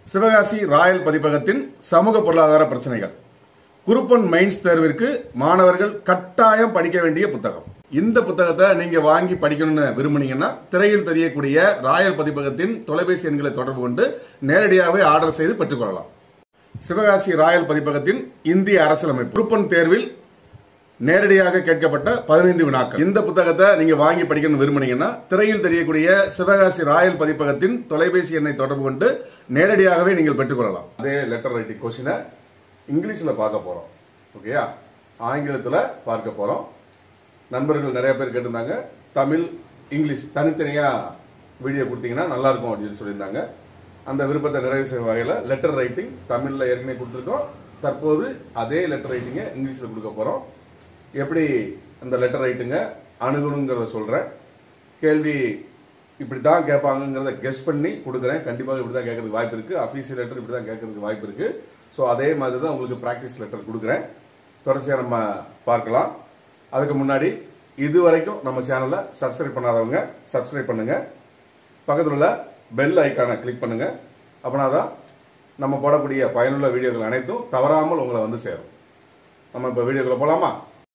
Sivakasi Royal பதிப்பகத்தின் சமூக பொருளாதார பிரச்சனைகள் குரூப் ஒன் மெயின்ஸ் தேர்விற்கு மாணவர்கள் கட்டாயம் படிக்க வேண்டிய புத்தகம் இந்த புத்தகத்தை நீங்க வாங்கி படிக்கணும்னு விரும்புனீங்கன்னா திரையில் தெரியக்கூடிய ராயல் பதிப்பகத்தின் தொலைபேசி எண்களை தொடர்பு கொண்டு நேரடியாகவே ஆர்டர் செய்து பெற்றுக்கொள்ளலாம் சிவகாசி ராயல் பதிப்பகத்தின் இந்திய அரசியலமைப்பு குரூப் ஒன் தேர்வில் நேரடியாக கேட்கப்பட்ட பதினைந்து வினாக்கள் இந்த புத்தகத்தை நீங்க வாங்கி படிக்கணும்னு விரும்புனீங்கன்னா திரையில் தெரியக்கூடிய சிவகாசி ராயல் பதிப்பகத்தின் தொலைபேசி எண்ணை தொடர்பு கொண்டு நேரடியாகவே நீங்கள் பெற்றுக்கொள்ளலாம் அதே லெட்டர் ரைட்டிங் கொஸ்டினை இங்கிலீஷ்ல பார்க்க போறோம் ஓகேயா ஆங்கிலத்தில் பார்க்க போறோம் நண்பர்கள் நிறைய பேர் கேட்டிருந்தாங்க தமிழ் இங்கிலீஷ் தனித்தனியா வீடியோ கொடுத்தீங்கன்னா நல்லா இருக்கும் அப்படின்னு சொல்லியிருந்தாங்க அந்த விருப்பத்தை நிறைவு செய்யும் வகையில் லெட்டர் ரைட்டிங் தமிழில் ஏற்கனவே கொடுத்துருக்கோம் தற்போது அதே லெட்டர் ரைட்டிங்கை இங்கிலீஷில் கொடுக்க போகிறோம் எப்படி அந்த லெட்டர் ரைட்டிங்கை அணுகணுங்கிறத சொல்கிறேன் கேள்வி இப்படி தான் கேட்பாங்கங்கிறத கெஸ் பண்ணி கொடுக்குறேன் கண்டிப்பாக இப்படி தான் கேட்கறதுக்கு வாய்ப்பு இருக்குது அஃபீஷியல் லெட்டர் இப்படி தான் கேட்கறதுக்கு வாய்ப்பு இருக்குது ஸோ அதே மாதிரி தான் உங்களுக்கு ப்ராக்டிஸ் லெட்டர் கொடுக்குறேன் தொடர்ச்சியாக நம்ம பார்க்கலாம் அதுக்கு முன்னாடி இது வரைக்கும் நம்ம சேனலை சப்ஸ்கிரைப் பண்ணாதவங்க சப்ஸ்கிரைப் பண்ணுங்க பக்கத்தில் உள்ள பெல் ஐக்கானை கிளிக் பண்ணுங்க அப்படின்னா தான் நம்ம போடக்கூடிய பயனுள்ள வீடியோக்கள் அனைத்தும் தவறாமல் உங்களை வந்து சேரும் நம்ம இப்போ வீடியோக்குள்ள போகலாமா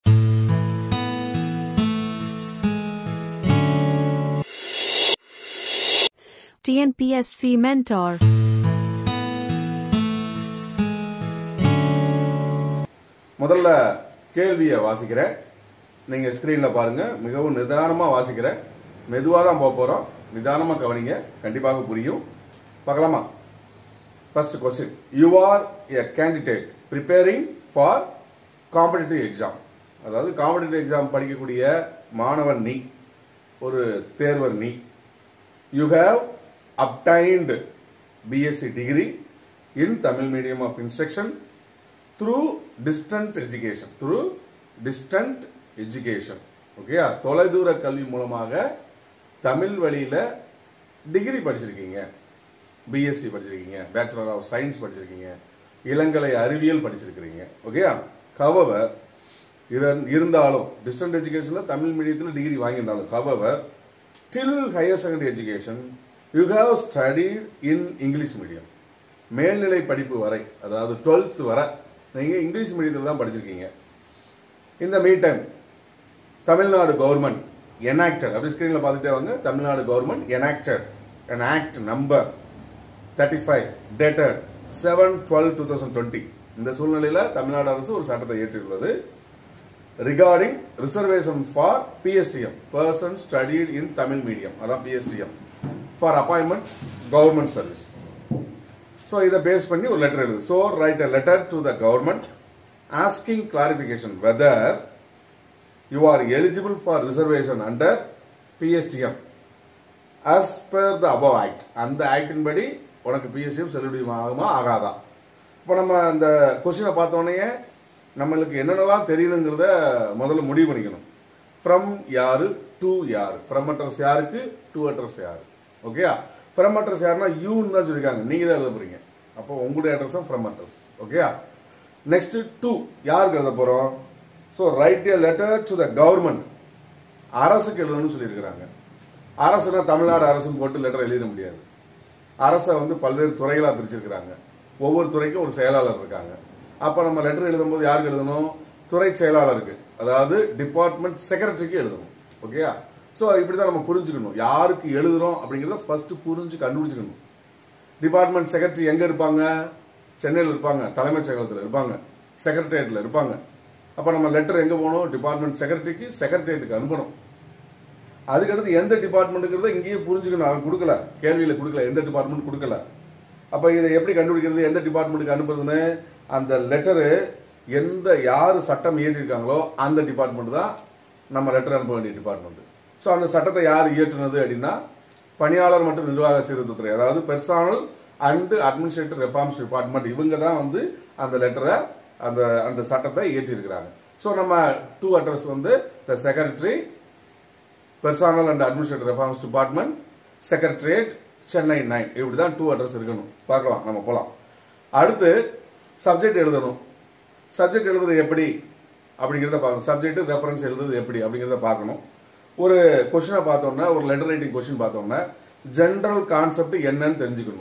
TNPSC Mentor. முதல்ல கேள்வியை வாசிக்கிறேன் நீங்க ஸ்கிரீன்ல பாருங்க மிகவும் நிதானமா வாசிக்கிறேன் மெதுவா தான் போக போறோம் நிதானமா கவனிங்க கண்டிப்பாக புரியும் பார்க்கலாமா first question you are a candidate preparing for competitive exam அதாவது காம்படிட்டிவ் எக்ஸாம் படிக்கக்கூடிய மாணவன் நீ ஒரு தேர்வர் நீ you have obtained BSc degree in Tamil medium of instruction through distance education through distance education ஓகேயா தொலைதூர கல்வி மூலமாக தமிழ் வழியில் டிகிரி படிச்சிருக்கீங்க பிஎஸ்சி படிச்சிருக்கீங்க பேச்சுலர் ஆஃப் சயின்ஸ் படிச்சிருக்கீங்க இளங்கலை அறிவியல் படிச்சிருக்கிறீங்க ஓகேயா கவவர் இருந்தாலும் டிஸ்டன்ட் எஜுகேஷனில் தமிழ் மீடியத்தில் டிகிரி வாங்கியிருந்தாலும் கவவர் till higher secondary education you have studied in English medium மேல்நிலை படிப்பு வரை அதாவது டுவெல்த் வரை நீங்கள் இங்கிலீஷ் மீடியத்தில் தான் படிச்சிருக்கீங்க இந்த மீ டைம் தமிழ்நாடு கவர்மெண்ட் எனாக்டட் அப்படி ஸ்க்ரீனில் பார்த்துட்டே வாங்க Tamil Nadu government enacted an act number thirty five dated seven twelve two thousand twenty இந்த சூழ்நிலையில் தமிழ்நாடு அரசு ஒரு சட்டத்தை ஏற்றியுள்ளது regarding reservation for PSTM person studied in Tamil medium அதான் PSTM for appointment government service so இதை பேஸ் பண்ணி ஒரு லெட்டர் எழுது so write a letter to the government asking clarification whether you are eligible for reservation under PSTM as per the above act அந்த ஆக்டின் படி உனக்கு BSCM செல்லுபடி ஆகுமா ஆகாதா இப்போ நம்ம இந்த கொஸ்டினை பார்த்தோன்னே நம்மளுக்கு என்னென்னலாம் தெரியணுங்கிறத முதல்ல முடிவு பண்ணிக்கணும் ஃப்ரம் யாரு டு யாரு ஃப்ரம் அட்ரஸ் யாருக்கு டு அட்ரஸ் யாரு ஓகேயா ஃப்ரம் அட்ரஸ் யாருன்னா யூன்னு தான் சொல்லியிருக்காங்க நீங்கள் தான் எழுத போறீங்க அப்போ உங்களுடைய அட்ரஸ் தான் ஃப்ரம் அட்ரஸ் ஓகேயா நெக்ஸ்ட் டு யாருக்கு எழுத போகிறோம் so write a letter to the government அரசுக்கு எழுதணும்னு சொல்லியிருக்கிறாங்க அரசுனா தமிழ்நாடு அரசுன்னு போட்டு லெட்டர் எழுத முடியாது அரசை வந்து பல்வேறு துறைகளாக பிரிச்சிருக்கிறாங்க ஒவ்வொரு துறைக்கும் ஒரு செயலாளர் இருக்காங்க அப்போ நம்ம லெட்டர் எழுதும்போது யாருக்கு எழுதணும் துறை செயலாளருக்கு அதாவது டிபார்ட்மெண்ட் செக்ரட்டரிக்கு எழுதணும் ஓகேயா ஸோ இப்படி தான் நம்ம புரிஞ்சுக்கணும் யாருக்கு எழுதுறோம் அப்படிங்கிறத ஃபர்ஸ்ட் புரிஞ்சு கண்டுபிடிச்சிக்கணும் டிபார்ட்மெண்ட் செக்ரட்டரி எங்கே இருப்பாங்க சென்னையில் இருப்பாங்க தலைமைச் செயலகத்தில் இருப்பாங்க செக்ரட்டரியேட்டில் இருப்பாங்க அப்போ நம்ம லெட்டர் எங்கே போகணும் டிபார்ட்மெண்ட் செக்ரட்டரிக்கு செக்ரட்டரியேட்டுக்கு அனுப்பணும் அதுக்கடுத்து எந்த டிபார்ட்மெண்ட்டுங்கிறத இங்கேயே புரிஞ்சுக்கணும் அவன் கொடுக்கல கேள்வியில் கொடுக்கல எந்த டிபார்ட்மெண்ட் கொடுக்கல அப்போ இதை எப்படி கண்டுபிடிக்கிறது எந்த டிபார்ட்மெண்ட்டுக்கு அனுப்புறதுன்னு அந்த லெட்டரு எந்த யார் சட்டம் இயற்றிருக்காங்களோ அந்த டிபார்ட்மெண்ட் தான் நம்ம லெட்டர் அனுப்ப வேண்டிய டிபார்ட்மெண்ட் ஸோ அந்த சட்டத்தை யார் இயற்றுனது அப்படின்னா பணியாளர் மற்றும் நிர்வாக சீர்திருத்தத்துறை அதாவது personnel and administrative reforms department இவங்க தான் வந்து அந்த லெட்டரை அந்த அந்த சட்டத்தை இயற்றியிருக்கிறாங்க ஸோ நம்ம டூ அட்ரஸ் வந்து the secretary personnel and administrative reforms department secretariat Chennai nine இப்படி தான் டூ அட்ரஸ் இருக்கணும் பார்க்கலாம் நம்ம போகலாம் அடுத்து சப்ஜெக்ட் எழுதணும் சப்ஜெக்ட் எழுதுறது எப்படி அப்படிங்கிறத பார்க்கணும் சப்ஜெக்ட் ரெஃபரன்ஸ் எழுதுறது எப்படி அப்படிங்கிறத பார்க்கணும் ஒரு கொஸ்டினை பார்த்தோம்னா ஒரு லெட்டர் ரைட்டிங் கொஸ்டின் பார்த்தோம்னா ஜென்ரல் கான்செப்ட் என்னன்னு தெரிஞ்சுக்கணும்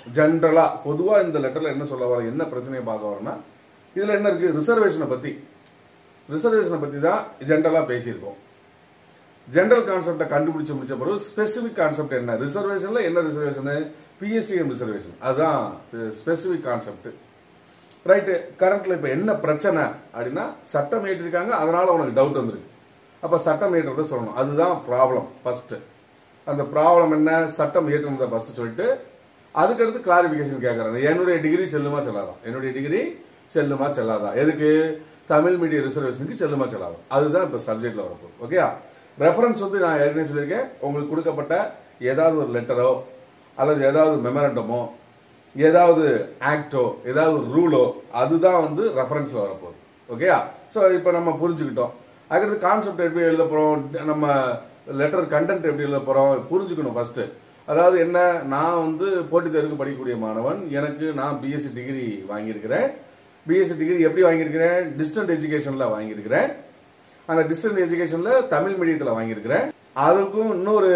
ஜென்ரலா பொதுவா இந்த லெட்டர்ல என்ன சொல்ல வர என்ன பிரச்சனையை பார்க்க வரேன்னா இதுல என்ன இருக்கு ரிசர்வேஷனை பத்தி ரிசர்வேஷனை பத்தி தான் ஜென்ரலா பேசியிருக்கோம் ஜெனரல் கான்செப்டை கண்டுபிடிச்சு முடிச்ச பிறகு ஸ்பெசிபிக் கான்செப்ட் என்ன ரிசர்வேஷன்ல என்ன ரிசர்வேஷன் பிஎஸ்டிஎம் ரிசர்வேஷன் அதுதான் ஸ்பெசிபிக் கான்செப்ட் ரைட்டு கரண்ட்ல இப்ப என்ன பிரச்சனை அப்படின்னா சட்டம் ஏற்றிருக்காங்க அதனால உனக்கு டவுட் வந்திருக்கு அப்ப சட்டம் ஏற்றதை சொல்லணும் அதுதான் ப்ராப்ளம் ஃபர்ஸ்ட் அந்த ப்ராப்ளம் என்ன சட்டம் ஏற்றுனதை ஃபர்ஸ்ட் சொல்லிட்டு அதுக்கடுத்து கிளாரிபிகேஷன் கேட்கறாங்க என்னுடைய டிகிரி செல்லுமா செல்லாதா என்னுடைய டிகிரி செல்லுமா செல்லாதா எதுக்கு தமிழ் மீடியம் ரிசர்வேஷனுக்கு செல்லுமா செல்லாதா அதுதான் இப்ப சப்ஜெக்ட்ல வரப்போகுது ஓகேயா ரெஃபரன்ஸ் வந்து நான் ஏற்கனவே சொல்லியிருக்கேன் உங்களுக்கு கொடுக்கப்பட்ட ஏதாவது ஒரு லெட்டரோ அல்லது ஏதாவது மெமரண்டமோ ஏதாவது ஆக்டோ ஏதாவது ஒரு ரூலோ அதுதான் வந்து ரெஃபரன்ஸ்ல வரப்போகுது ஓகேயா ஸோ இப்போ நம்ம புரிஞ்சுக்கிட்டோம் அதுக்கடுத்து கான்செப்ட் எப்படி எழுத போறோம் நம்ம லெட்டர் கண்டென்ட் எப்படி எழுத போறோம் புரிஞ்சுக்கணும் ஃபர்ஸ்ட் அதாவது என்ன நான் வந்து போட்டித் தேர்வுக்கு படிக்கக்கூடிய மாணவன் எனக்கு நான் பிஎஸ்சி டிகிரி வாங்கியிருக்கிறேன் பிஎஸ்சி டிகிரி எப்படி வாங்கியிருக்கிறேன் டிஸ்டன்ட் எஜுகேஷன்ல வாங்கியிருக்கிறேன் அந்த டிஸ்டன்ட் எஜுகேஷன்ல தமிழ் மீடியத்தில் வாங்கியிருக்கிறேன் அதுக்கும் இன்னொரு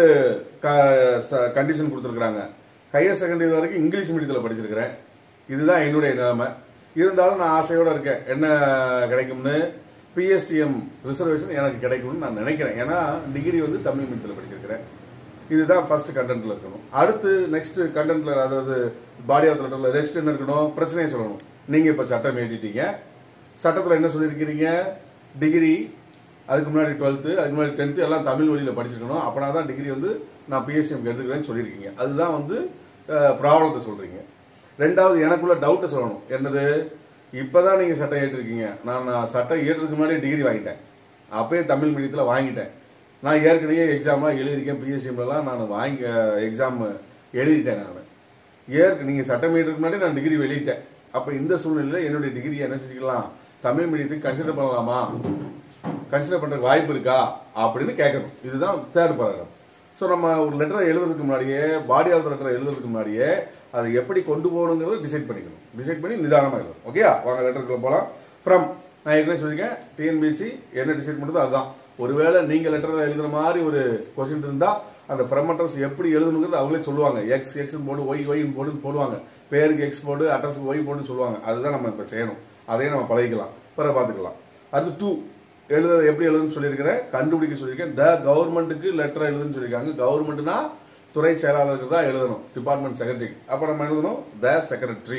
கண்டிஷன் கொடுத்துருக்காங்க ஹையர் செகண்டரி வரைக்கும் இங்கிலீஷ் மீடியத்தில் படிச்சிருக்கிறேன் இதுதான் என்னுடைய நிலைமை இருந்தாலும் நான் ஆசையோட இருக்கேன் என்ன கிடைக்கும்னு பிஎஸ்டிஎம் ரிசர்வேஷன் எனக்கு கிடைக்கும்னு நான் நினைக்கிறேன் ஏன்னா டிகிரி வந்து தமிழ் மீடியத்தில் படிச்சிருக்கிறேன் இதுதான் ஃபர்ஸ்ட் கண்டென்ட்ல இருக்கணும் அடுத்து நெக்ஸ்ட் கண்டென்ட்ல அதாவது பாடி ஆஃப் லெட்டர்ல நெக்ஸ்ட் என்ன இருக்கணும் பிரச்சனையை சொல்லணும் நீங்க இப்ப சட்டம் ஏற்றிட்டீங்க சட்டத்துல என்ன சொல்லியிருக்கிறீங்க டிகிரி அதுக்கு முன்னாடி டுவெல்த்து அதுக்கு முன்னாடி டென்த்து எல்லாம் தமிழ் வழியில் படிச்சிருக்கணும் அப்பனா தான் டிகிரி வந்து நான் பிஎஸ்சிஎம் எடுத்துக்கிறேன்னு சொல்லியிருக்கீங்க அதுதான் வந்து ப்ராப்ளத்தை சொல்றீங்க ரெண்டாவது எனக்குள்ள டவுட்டை சொல்லணும் என்னது இப்பதான் நீங்க சட்டம் ஏற்றிருக்கீங்க நான் நான் சட்டம் ஏற்றதுக்கு முன்னாடி டிகிரி வாங்கிட்டேன் அப்பயே தமிழ் மீடியத்தில் வாங்கிட்டேன் நான் ஏற்கனவே எக்ஸாம்லாம் எழுதியிருக்கேன் பிஎஸ்சிஎம்லாம் நான் வாங்கி எக்ஸாம் எழுதிட்டேன் நான் ஏற்க நீங்கள் சட்டம் ஏற்றுக்கு முன்னாடி நான் டிகிரி வெளியிட்டேன் அப்போ இந்த சூழ்நிலையில் என்னுடைய டிகிரி என்ன செஞ்சுக்கலாம் தமிழ் மீடியத்துக்கு கன்சிடர் பண்ணலாமா கன்சிடர் பண்ணுறதுக்கு வாய்ப்பு இருக்கா அப்படின்னு கேட்கணும் இதுதான் தேர்ட் பேராகிராஃப் ஸோ நம்ம ஒரு லெட்டரை எழுதுறதுக்கு முன்னாடியே பாடி ஆஃப் லெட்டரை எழுதுறதுக்கு முன்னாடியே அதை எப்படி கொண்டு போகணுங்கிறத டிசைட் பண்ணிக்கணும் டிசைட் பண்ணி நிதானமாக எழுதணும் ஓகே வாங்க லெட்டருக்குள்ள போகலாம் ஃப்ரம் நான் ஏற்கனவே சொல்லியிருக்கேன் டிஎன்பிசி என்ன டிசைட் பண்ணுறதோ அதுதான் ஒருவேளை நீங்க லெட்டர் எழுதுற மாதிரி ஒரு கொஸ்டின் இருந்தா அந்த ஃப்ரம் அட்ரஸ் எப்படி எழுதணுங்கிறது அவங்களே சொல்லுவாங்க எக்ஸ் எக்ஸ் போடு ஒய் ஒய் போடுன்னு போடுவாங்க பேருக்கு எக்ஸ் போடு அட்ரஸ்க்கு ஒய் போடுன்னு சொல்லுவாங்க அதுதான் நம்ம இப்போ செய்யணும் அதையும் நம்ம பழகிக்கலாம் பிறகு பார்த்துக்கலாம் அடுத்து டூ எழுத எப்படி எழுதுன்னு சொல்லியிருக்கிறேன் கண்டுபிடிக்க சொல்லியிருக்கேன் த கவர்மெண்ட்டுக்கு லெட்டர் எழுதுன்னு சொல்லியிருக்காங்க கவர்மெண்ட்னா துறை செயலாளருக்கு தான் எழுதணும் டிபார்ட்மெண்ட் செக்ரட்டரி அப்போ நம்ம எழுதணும் த செக்ரட்டரி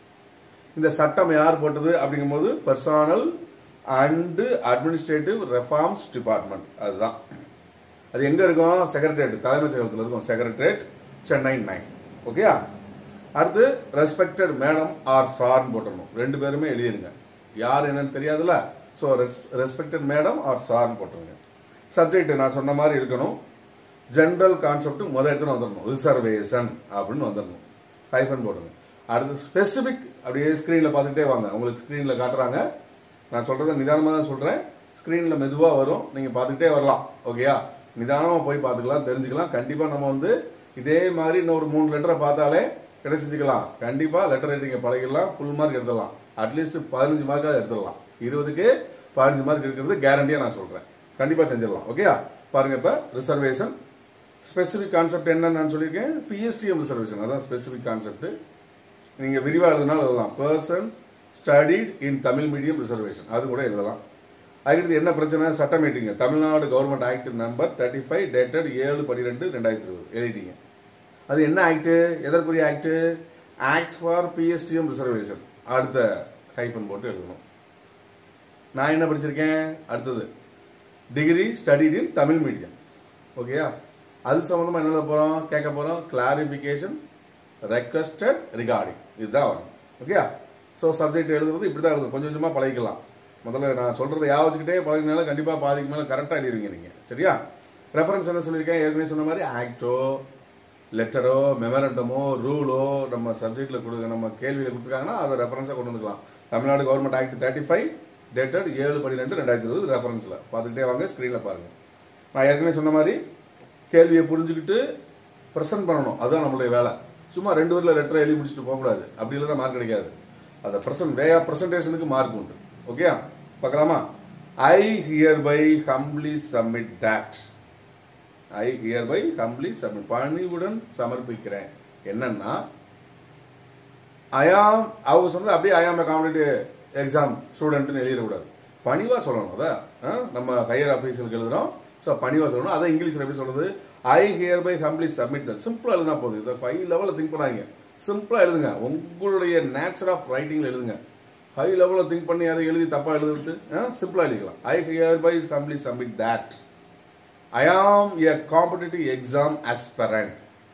இந்த சட்டம் யார் போட்டது அப்படிங்கும்போது personal and administrative reforms department அதுதான் அது எங்க இருக்கும் செக்ரட்டரியேட் தலைமைச் செயலகத்தில் இருக்கும் செக்ரட்டரியேட் சென்னை நைன் ஓகேயா அடுத்து ரெஸ்பெக்டட் மேடம் ஆர் சார்னு போட்டுடணும் ரெண்டு பேருமே எழுதிருங்க யார் என்னன்னு தெரியாதுல்ல ஸோ ரெஸ்பெக்டட் மேடம் ஆர் சார்னு போட்டுருங்க சப்ஜெக்ட் நான் சொன்ன மாதிரி இருக்கணும் ஜென்ரல் கான்செப்ட் முதல் இடத்துல வந்துடணும் ரிசர்வேஷன் அப்படின்னு வந்துடணும் ஹைஃபன் போடுங்க அடுத்து ஸ்பெசிபிக் அப்படியே ஸ்க்ரீனில் பார்த்துக்கிட்டே வாங்க உங்களுக்கு ஸ்க்ரீனில் காட்டுறாங்க நான் சொல்றத நிதானமாக தான் சொல்றேன் ஸ்க்ரீனில் மெதுவாக வரும் நீங்கள் பார்த்துக்கிட்டே வரலாம் ஓகேயா நிதானமாக போய் பார்த்துக்கலாம் தெரிஞ்சுக்கலாம் கண்டிப்பாக நம்ம வந்து இதே மாதிரி இன்னொரு மூணு லெட்டரை பார்த்தாலே கிடை செஞ்சுக்கலாம் கண்டிப்பாக லெட்டர் ரைட்டிங்கை பழகிடலாம் ஃபுல் மார்க் எடுத்துடலாம் அட்லீஸ்ட் பதினஞ்சு மார்க்காவது எடுத்துடலாம் இருபதுக்கு பதினஞ்சு மார்க் இருக்கிறது கேரண்டியாக நான் சொல்கிறேன் கண்டிப்பாக செஞ்சிடலாம் ஓகேயா பாருங்க இப்போ ரிசர்வேஷன் ஸ்பெசிஃபிக் கான்செப்ட் என்னன்னு நான் சொல்லியிருக்கேன் பிஎஸ்டிஎம் ரிசர்வேஷன் அதான் ஸ்பெசிஃபிக் கான்செப்ட் நீங்கள் விரிவாக எழுதினாலும் எழுதலாம் person studied in Tamil medium reservation அது கூட எழுதலாம் அதுக்கடுத்து என்ன பிரச்சனை சட்டம் ஏற்றிங்க Tamil Nadu government act number thirty five dated ஏழு பன்னிரெண்டு ரெண்டாயிரத்தி இருபது எழுதிட்டீங்க அது என்ன ஆக்ட் எதற்குரிய act act for PSTM reservation அடுத்த ஹைஃபன் போட்டு எழுதணும் நான் என்ன படிச்சிருக்கேன் அடுத்தது degree studied in Tamil medium ஓகேயா அது சம்பந்தமா என்ன எழுத போறோம் கேட்க போறோம் கிளாரிபிகேஷன் ரெக்வஸ்டட் ரிகார்டிங் இதுதான் வரும் ஓகேயா ஸோ சப்ஜெக்ட் எழுதுறது இப்படி தான் எழுதும் கொஞ்சம் கொஞ்சமாக பழகிக்கலாம் முதல்ல நான் சொல்றதை யா வச்சுக்கிட்டே பழகினால கண்டிப்பாக பாதிக்கு மேலே கரெக்டாக எழுதிருவீங்க நீங்கள் சரியா ரெஃபரன்ஸ் என்ன சொல்லியிருக்கேன் ஏற்கனவே சொன்ன மாதிரி ஆக்டோ லெட்டரோ மெமரண்டமோ ரூலோ நம்ம சப்ஜெக்டில் கொடுக்க நம்ம கேள்வியில் கொடுத்துருக்காங்கன்னா அதை ரெஃபரன்ஸாக கொண்டு வந்துக்கலாம் Tamil Nadu government act thirty five dated ஏழு பன்னிரெண்டு ரெண்டாயிரத்தி இருபது ரெஃபரன்ஸில் பார்த்துக்கிட்டே வாங்க ஸ்க்ரீனில் பாருங்கள் நான் ஏற்கனவே சொன்ன மாதிரி கேள்வியை புரிஞ்சுக்கிட்டு ப்ரெசென்ட் பண்ணணும் அதுதான் நம்மளுடைய வேலை சும்மா ரெண்டு பேரில் லெட்டர் எழுதி முடிச்சுட்டு போகக்கூடாது அப்படி இல்லைன்னா மார்க் கிடைக்காது அந்த ப்ரெசன்ட் வே ஆஃப் ப்ரெசன்டேஷனுக்கு மார்க் உண்டு ஓகே பார்க்கலாமா I hereby humbly submit that I hereby humbly submit பணிவுடன் சமர்ப்பிக்கிறேன் என்னன்னா ஐயாம் அவங்க சொன்னது அப்படியே ஐயாம் காம்படிட்டிவ் எக்ஸாம் ஸ்டூடெண்ட்னு எழுதிடக்கூடாது பணிவா சொல்லணும் அதை ஆ? நம்ம ஹையர் ஆஃபீஸருக்கு எழுதுறோம் ஸோ பணிவா சொல்லணும் அதை இங்கிலீஷ்ல எப்படி சொல்றது I hereby complete submit that சிம்பிளா எழுதினா போதும் இதை ஃபைவ் லெவலில் திங்க் பண்ணாங்க சிம்பிளா எழுதுங்க உங்களுடைய நேச்சர் ஆஃப் ரைட்டிங்ல எழுதுங்க ஹை லெவலில் திங்க் பண்ணி அதை எழுதி தப்பா எழுதிட்டு சிம்பிளா எழுதிக்கலாம் I hereby complete submit that I am a competitive exam aspirant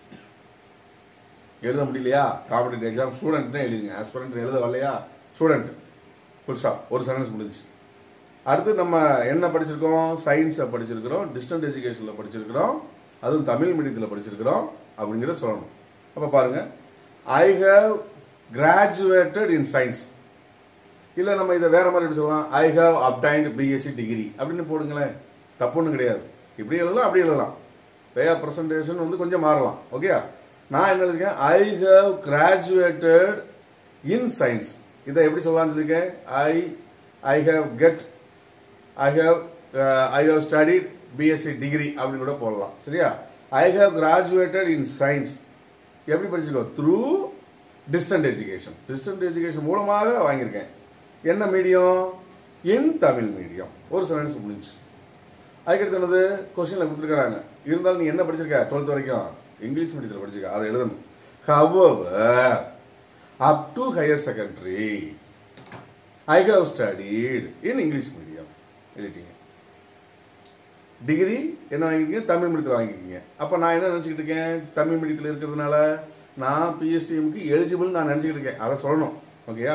எழுத முடியலையா காம்படிட்டிவ் எக்ஸாம் ஸ்டூடெண்ட் எழுதுங்க ஆஸ்பிரண்ட் எழுத வரலையா ஸ்டூடெண்ட் ஃபுல் ஸ்டாப் ஒரு சென்டென்ஸ் முடிஞ்சு அடுத்து நம்ம என்ன படிச்சிருக்கோம் சயின்ஸை படிச்சிருக்கிறோம் டிஸ்டன்ட் எஜுகேஷனில் படிச்சிருக்கிறோம் அதுவும் தமிழ் மீடியத்தில் படிச்சிருக்கிறோம் அப்படிங்கிறத சொல்லணும் அப்போ பாருங்க I have graduated in science இல்லை நம்ம இதை வேற மாதிரி எப்படி சொல்லலாம் I have obtained BSc degree அப்படின்னு போடுங்களேன் தப்பு ஒன்றும் கிடையாது இப்படி எழுதலாம் அப்படி எழுதலாம் வே ஆஃப் ப்ரெசன்டேஷன் வந்து கொஞ்சம் மாறலாம் ஓகே நான் என்ன எழுதிருக்கேன் I have graduated in science இதை எப்படி சொல்லலாம்னு சொல்லியிருக்கேன் I I have get I have I have studied BSc degree அப்படின்னு கூட போடலாம் சரியா I have graduated in science எப்படி படிச்சிருக்கோம் through distance education distance education மூலமாக வாங்கியிருக்கேன் என்ன மீடியம் இன் தமிழ் மீடியம் ஒரு சென்டென்ஸ் முடிஞ்சு அதுக்கடுத்து என்னது கொஸ்டின்ல கொடுத்துருக்காங்க இருந்தாலும் நீ என்ன படிச்சிருக்க டுவெல்த் வரைக்கும் இங்கிலீஷ் மீடியத்தில் படிச்சிருக்க அதை எழுதணும் hour up to higher secondary I have studied in English medium எழுதிட்டீங்க டிகிரி என்ன வாங்கிருக்கீங்க தமிழ் மீடியத்தில் வாங்கிருக்கீங்க அப்போ நான் என்ன நினச்சிக்கிட்டு இருக்கேன் தமிழ் மீடியத்தில் இருக்கிறதுனால நான் பிஎஸ்டிஎம்க்கு எலிஜிபிள் நான் நினச்சிக்கிட்டு இருக்கேன் அதை சொல்லணும் ஓகேயா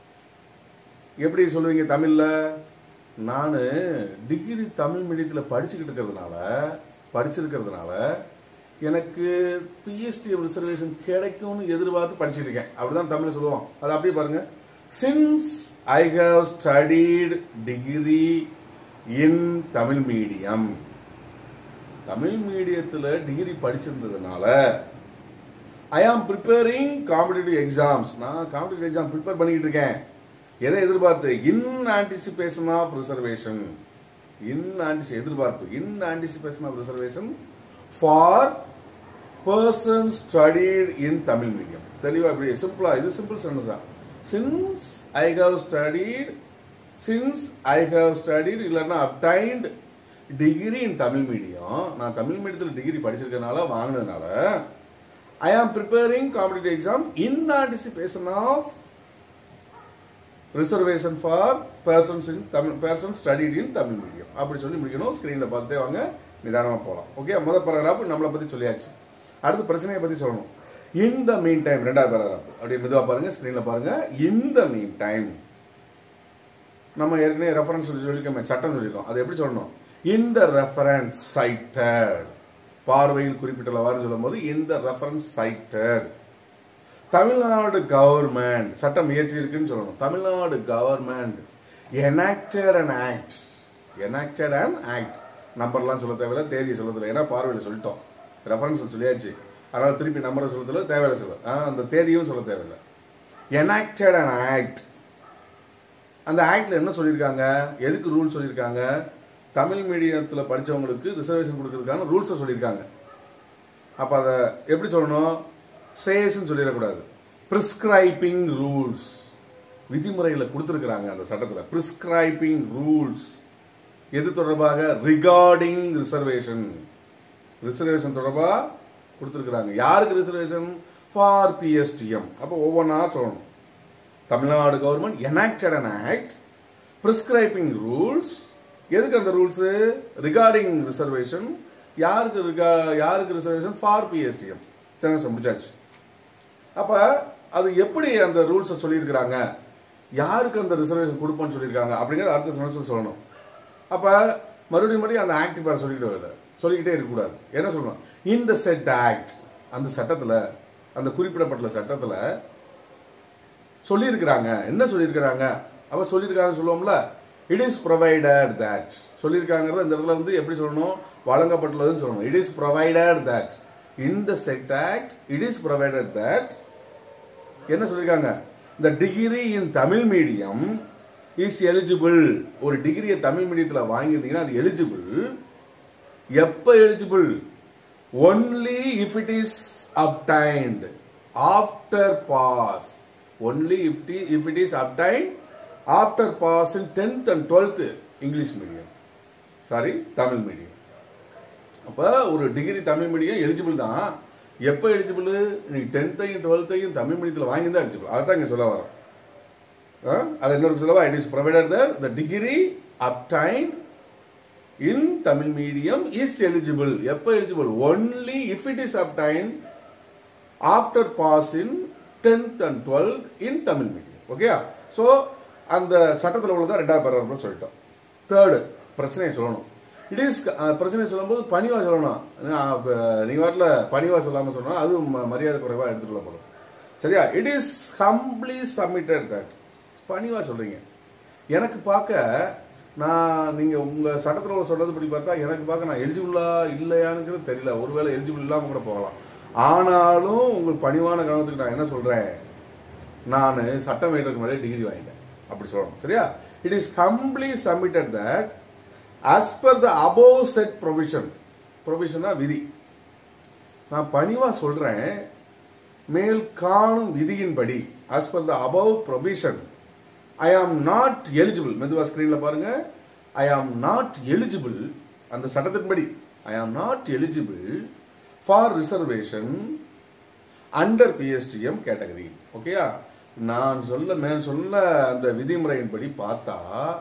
எப்படி சொல்லுவீங்க தமிழில் நான் டிகிரி தமிழ் மீடியத்தில் படிச்சுக்கிட்டு இருக்கிறதுனால படிச்சிருக்கிறதுனால எனக்கு பிஎஸ்டிஎம் ரிசர்வேஷன் கிடைக்கும்னு எதிர்பார்த்து படிச்சுட்டு இருக்கேன் அப்படிதான் தமிழ் சொல்லுவோம் அது அப்படியே பாருங்க since I have studied degree in Tamil medium Tamil மீடியத்தில் டிகிரி படிச்சிருந்ததுனால I am preparing competitive exams நான் காம்படிட்டிவ் எக்ஸாம் ப்ரிப்பேர் பண்ணிக்கிட்டு இருக்கேன் எதை எதிர்பார்த்து in anticipation of reservation in anti எதிர்பார்ப்பு in anticipation of reservation for person studied in Tamil medium தெளிவா இப்படி சிம்பிளா இது சிம்பிள் சென்டென்ஸ் தான் since I have studied since I have studied இல்லைன்னா obtained degree in Tamil medium நான் தமிழ் மீடியத்தில் டிகிரி படிச்சிருக்கனால வாங்கினதுனால I am preparing competitive exam in anticipation of reservation for persons in Tamil person studied in Tamil medium அப்படி சொல்லி முடிக்கணும் ஸ்கிரீன்ல பார்த்துட்டே வாங்க நிதானமா போகலாம் ஓகே முதல் பேராகிராஃப் நம்மளை பத்தி சொல்லியாச்சு அடுத்து பிரச்சனையை பத்தி சொல்லணும் இந்த மீன் டைம் ரெண்டாவது பேராகிராஃப் அப்படியே மெதுவா பாருங்க ஸ்கிரீன்ல பாருங்க இந்த மீன் டைம் நம்ம ஏற்கனவே ரெஃபரன்ஸ் சொல்லி சொல்லியிருக்கோமே சட்டம் சொல்லியிருக்கோம் அது எப்படி சொல்லணும் இந்த ரெஃபரன்ஸ் சைட்டட் பார்வையில் குறிப்பிட்டுள்ளவாறு சொல்லும் போது இந்த ரெஃபரன்ஸ் சைட்டட் தமிழ்நாடு கவர்மெண்ட் சட்டம் இயற்றி இருக்குன்னு சொல்லணும் Tamil Nadu government enacted an act enacted an act நம்பர்லாம் சொல்ல தேவையில்ல தேதியை சொல்ல தேவையில்ல ஏன்னா பார்வையில் சொல்லிட்டோம் ரெஃபரன்ஸ் சொல்லியாச்சு அதனால திருப்பி நம்பரை சொல்ல தேவையில்ல தேவையில்ல சொல்ல ஆ, அந்த தேதியும் சொல்ல தேவையில்லை enacted an act அந்த ஆக்ட்ல என்ன சொல்லியிருக்காங்க எதுக்கு ரூல் சொல்லியிருக்காங்க தமிழ் மீடியத்துல படிச்சவங்களுக்கு ரிசர்வேஷன் கொடுக்கறதுக்கான ரூல்ஸை சொல்லியிருக்காங்க அப்ப அதை எப்படி சொல்லணும் சேஸ்ன்னு சொல்லிடக்கூடாது பிரிஸ்கிரைபிங் ரூல்ஸ் விதிமுறைகளை கொடுத்துருக்குறாங்க அந்த சட்டத்துல பிரிஸ்கிரைபிங் ரூல்ஸ் எது தொடர்பாக ரிகார்டிங் ரிசர்வேஷன் ரிசர்வேஷன் தொடர்பா கொடுத்துருக்குறாங்க யாருக்கு ரிசர்வேஷன் ஃபார் பிஎஸ்டிஎம் அப்போ ஒவ்வொன்றா சொல்லணும் Tamil Nadu government enacted an act prescribing rules எதுக்கு அந்த ரூல்ஸ் ரிகார்டிங் ரிசர்வேஷன் யாருக்கு regard- யாருக்கு ரிசர்வேஷன் ஃபார் பிஎஸ்டிஎம் சென்டென்ஸ் முடிச்சாச்சு அப்ப அது எப்படி அந்த ரூல்ஸை சொல்லியிருக்கிறாங்க யாருக்கு அந்த ரிசர்வேஷன் கொடுப்போம்னு சொல்லியிருக்காங்க அப்படிங்கிறது அடுத்த சென்டென்ஸ் சொல்லணும் அப்ப மறுபடியும் மறுபடியும் அந்த ஆக்ட் பார் சொல்லிக்கிட்டே இல்லை சொல்லிக்கிட்டே இருக்கக்கூடாது என்ன சொல்லணும் இந்த செட் ஆக்ட் அந்த சட்டத்துல அந்த குறிப்பிடப்பட்ட சட்டத்துல சொல்லியிருக்கிறாங்க என்ன சொல்லியிருக்கிறாங்க அப்ப சொல்லியிருக்காங்க சொல்லுவோம்ல இட் இஸ் ப்ரொவைடட் தட் சொல்லியிருக்காங்கிறத இந்த இடத்துல வந்து எப்படி சொல்லணும் வழங்கப்பட்டுள்ளதுன்னு சொல்லணும் இட் இஸ் ப்ரொவைடட் தட் இந்த said act it is provided that என்ன சொல்லியிருக்காங்க இந்த degree in Tamil medium is eligible ஒரு டிகிரியை தமிழ் மீடியத்தில் வாங்கியிருந்தீங்கன்னா அது எலிஜிபிள் எப்ப eligible only if it is obtained after pass only if if it is obtain after pass in tenth and twelfth English medium sorry Tamil medium அப்போ ஒரு டிகிரி தமிழ் மீடியம் எலிஜிபிள் தான் எப்போ எலிஜிபிள் நீங்க டென்த்தையும் டுவெல்த்தையும் தமிழ் மீடியத்தில் வாங்கி தான் எலிஜிபிள் அதான் இங்கே சொல்ல வரோம் ஆ? அது இன்னொரு சொல்லவா it is provided that the degree obtain in Tamil medium is eligible எப்போ eligible only if it is obtain after pass in tenth and twelfth in Tamil medium okay so அந்த சட்டத்தில் உள்ளதா ரெண்டாவது பேராகிராஃப்ல சொல்லிட்டோம் தேர்டு பிரச்சனையை சொல்லணும் இட் இஸ் பிரச்சனையை சொல்லும்போது பணிவா சொல்லணும் நான் இப்ப நீங்க வாட்டில் பணிவா சொல்லாம சொன்னா அது ம- மரியாதை குறைவா எடுத்துக்கொள்ளப்படும் சரியா it is humbly submitted that பணிவா சொல்றீங்க எனக்கு பார்க்க நான் நீங்க உங்க சட்டத்தில் உள்ள சொல்றது படி பார்த்தா எனக்கு பார்க்க நான் எலிஜிபிளா இல்லையானுங்கிறது தெரியல ஒருவேளை எலிஜிபிள் இல்லாம கூட போகலாம் ஆனாலும் உங்கள் பணிவான கவனத்துக்கு நான் என்ன சொல்றேன் நான் சட்டம் வைக்கிறதுக்கு முன்னாடி டிகிரி வாங்கிட்டேன் அப்படி சொல்லணும் சரியா it is humbly submitted that as per the above set provision provision விதி நான் பணிவா சொல்றேன் மேல் காணும் விதியின்படி as per the above provision I am not eligible மெதுவா ஸ்கிரீன்ல பாருங்க ஐ ஆம் நாட் எலிஜிபிள் அந்த சட்டத்தின்படி I am not eligible for reservation under PSTM category ஓகேயா நான் சொல்ல மேல் சொன்ன அந்த விதிமுறையின்படி பார்த்தா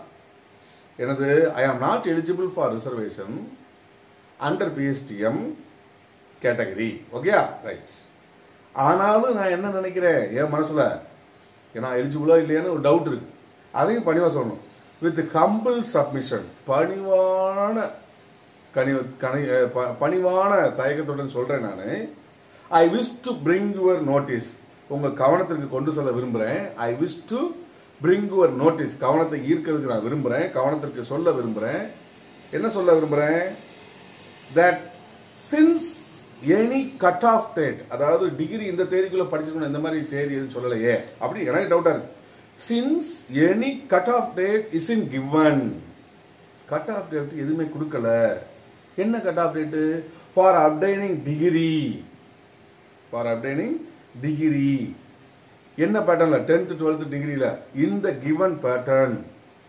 எனது I am not eligible for reservation under PSTM category ஓகேயா ரைட் ஆனாலும் நான் என்ன நினைக்கிறேன் என் மனசுல நான் எலிஜிபிளா இல்லையான்னு ஒரு டவுட் இருக்கு அதையும் பணிவா சொல்லணும் வித் கம்பிள் சப்மிஷன் பணிவான கனி கனி அஹ், ப- பணிவான தயக்கத்துடன் சொல்றேன் நான் I wish to bring your notice உங்க கவனத்திற்கு கொண்டு செல்ல விரும்புறேன் I wish to bring your notice கவனத்தை ஈர்க்கிறதுக்கு நான் விரும்புறேன் கவனத்திற்கு சொல்ல விரும்புறேன் என்ன சொல்ல விரும்புறேன் that since any cut off date அதாவது டிகிரி இந்த தேதிக்குள்ள படிச்சிருக்கணும் இந்த மாதிரி தேதி எதுவும் சொல்லலையே அப்படி எனக்கு டவுட்டா இருக்கு since any cut off date is in given cut off date எதுவுமே கொடுக்கல என்ன cut off date for obtaining degree for obtaining degree என்ன பேட்டர்ன்ல டென்த் டுவெல்த் டிகிரியில இந்த கிவன் பேட்டர்ன்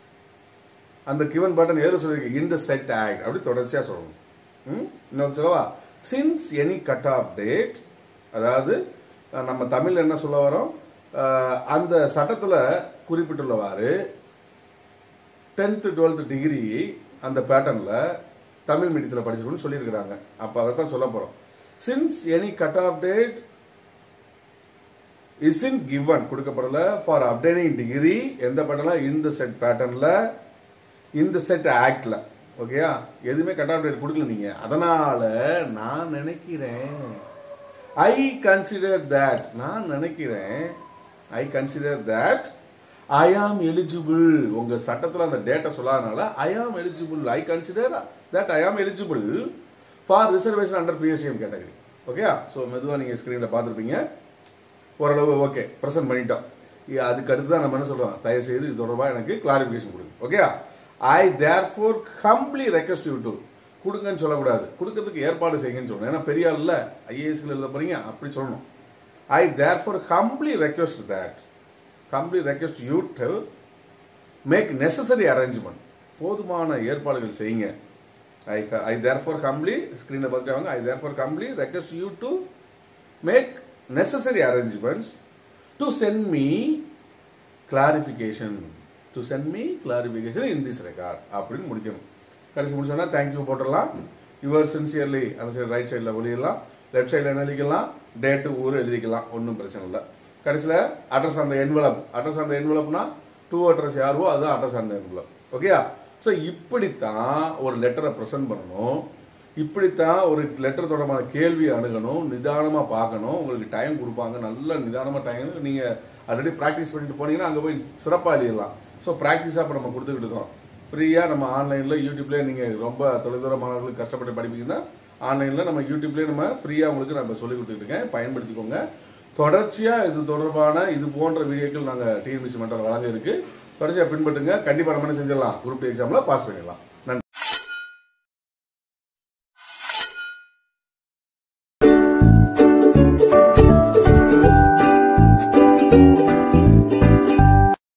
அந்த கிவன் பேட்டர்ன் எதில் சொல்லியிருக்கு இந்த செட் ஆக்ட் அப்படி தொடர்ச்சியா சொல்லணும் ம்? இன்னொரு சொல்லவா since any cut off date அதாவது அஹ், நம்ம தமிழ்ல என்ன சொல்ல வரோம் அஹ், அந்த சட்டத்துல குறிப்பிட்டுள்ளவாறு டென்த்து டுவெல்த் டிகிரி அந்த பேட்டர்ன்ல தமிழ் மீடியத்தில் படிச்சிருக்கணும்னு சொல்லியிருக்கிறாங்க அப்போ அதை தான் சொல்ல போறோம் since any cut off date is in given கொடுக்கப்படல ஃபார் அப்டைனிங் டிகிரி எந்த பேட்டர்ல இந்த செட் பேட்டர்ன்ல இந்த செட் ஆக்ட்ல ஓகேயா எதுவுமே கட் ஆஃப் டேட் கொடுக்கல நீங்க அதனால நான் நினைக்கிறேன் ஐ கன்சிடர் தட் நான் நினைக்கிறேன் ஐ consider that I am eligible உங்க சட்டத்துல அந்த டேட்டா சொல்லாதனால I am eligible I consider that I am eligible for reservation under PSCM category ஓகேயா ஸோ மெதுவாக நீங்கள் ஸ்க்ரீனில் பார்த்துருப்பீங்க ஓரளவு ஓகே ப்ரெசென்ட் பண்ணிட்டோம் இ- அதுக்கு அடுத்து தான் நம்ம என்ன சொல்றோம் தயவு செய்து இது தொடர்பாக எனக்கு கிளாரிஃபிகேஷன் கொடுங்க okay I therefore humbly request you to கொடுங்கன்னு சொல்லக்கூடாது கொடுக்கறதுக்கு ஏற்பாடு செய்யுங்கன்னு சொல்லணும் ஏன்னா பெரிய ஆள் இல்லை ஐஏஎஸ்ல எழுத போறீங்க அப்படி சொல்லணும் I therefore humbly request that humbly request you to make necessary arrangement போதுமான ஏற்பாடுகள் செய்யுங்க ஐ ஐ தேர் ஃபார் கம்ப்ளி ஸ்க்ரீனில் பார்த்துட்டு I therefore comply request you to make necessary arrangements to send me clarification to send me clarification in this regard அப்படின்னு முடிக்கணும் கடைசி முடிச்சோன்னா thank you போட்டுடலாம் யுவர் சின்சியர்லி அந்த சைடு ரைட் சைடில் ஒளியலாம் லெஃப்ட் சைடில் என்ன எழுதிக்கலாம் டேட்டு ஊர் எழுதிக்கலாம் ஒன்றும் பிரச்சனை இல்லை கடைசியில் அட்ரஸ் அந்த என்வலப் அட்ரஸ் அந்த என்வலப்னா டூ அட்ரஸ் யாருவோ அதுதான் அட்ரஸ் அந்த என்வலப் ஓகேயா ஸோ இப்படித்தான் ஒரு லெட்டரை ப்ரெசென்ட் பண்ணணும் இப்படித்தான் ஒரு லெட்டர் தொடர்பான கேள்வியை அணுகணும் நிதானமா பார்க்கணும் உங்களுக்கு டைம் கொடுப்பாங்க நல்ல நிதானமா டைம் நீங்க ஆல்ரெடி ப்ராக்டிஸ் பண்ணிட்டு போனீங்கன்னா அங்க போய் சிறப்பா எழுதிடலாம் ஸோ ப்ராக்டிஸா இப்போ நம்ம கொடுத்துக்கிட்டு இருக்கோம் ஃப்ரீயா நம்ம ஆன்லைன்ல யூடியூப்ல நீங்க ரொம்ப தொலைதூர மாணவர்களுக்கு கஷ்டப்பட்டு படிப்பீங்கன்னா ஆன்லைன்ல நம்ம யூடியூப்லயே நம்ம ஃப்ரீயா உங்களுக்கு நம்ம சொல்லி கொடுத்துட்டு இருக்கேன் பயன்படுத்திக்கோங்க தொடர்ச்சியா இது தொடர்பான இது போன்ற வீடியோக்கள் நாங்க டிஎன்பிசி மன்றம் வழங்க இருக்கு தொடர்ச்சியா பின்பற்றுங்க கண்டிப்பா நம்ம என்ன செஞ்சிடலாம் குரூப் எக்ஸாம்ல பாஸ் பண்ணிடலாம்